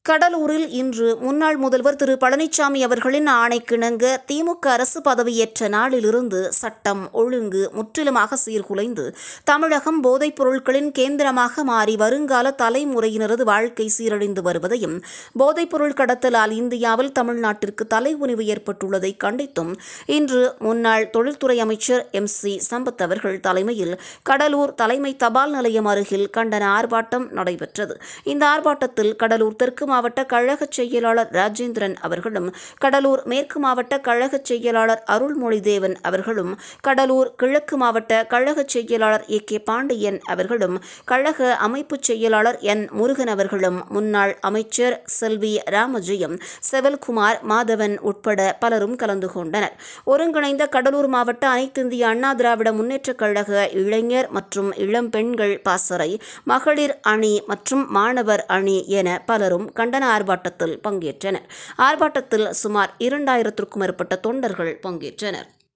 கடலூரில் இன்று முன்னாள் முதல்வர் திரு பழனிசாமி அவர்களின் ஆணைக்கிணங்க திமுக அரசு பதவியேற்ற நாளிலிருந்து சட்டம் ஒழுங்கு முற்றிலுமாக சீர்குலைந்து தமிழகம் போதைப் பொருட்களின் கேந்திரமாக மாறி வருங்கால தலைமுறையினரது வாழ்க்கை சீரழிந்து வருவதையும் போதைப் பொருள் கடத்தலால் இந்தியாவில் தமிழ்நாட்டிற்கு தலைகுனிவு ஏற்பட்டுள்ளதை கண்டித்தும் இன்று முன்னாள் தொழில்துறை அமைச்சர் எம் சி சம்பத் அவர்கள் தலைமையில் கடலூர் தலைமை தபால் நிலையம் அருகில் கண்டன ஆர்ப்பாட்டம் நடைபெற்றது இந்த ஆர்ப்பாட்டத்தில் கடலூர் தெற்கு மாவட்ட கழக செயலாளர் ராஜேந்திரன் அவர்களும் கடலூர் மேற்கு மாவட்ட கழக செயலாளர் அருள்மொழிதேவன் அவர்களும் கடலூர் கிழக்கு மாவட்ட கழக செயலாளர் ஏ கே பாண்டியன் அவர்களும் கழக அமைப்பு செயலாளர் என் முருகன் அவர்களும் முன்னாள் அமைச்சர் செல்வி ராமஜெயம் செவல்குமார் மாதவன் உட்பட பலரும் கலந்து கொண்டனர் ஒருங்கிணைந்த கடலூர் மாவட்ட அனைத்திந்திய அண்ணா திராவிட முன்னேற்றக் கழக இளைஞர் மற்றும் இளம் பெண்கள் பாசறை மகளிர் அணி மற்றும் மாணவர் அணி என பலரும் கண்டன ஆர்ப்பாட்டத்தில் பங்கேற்றனர் ஆர்ப்பாட்டத்தில் சுமார் இரண்டாயிரத்திற்கும் மேற்பட்ட தொண்டர்கள் பங்கேற்றனர்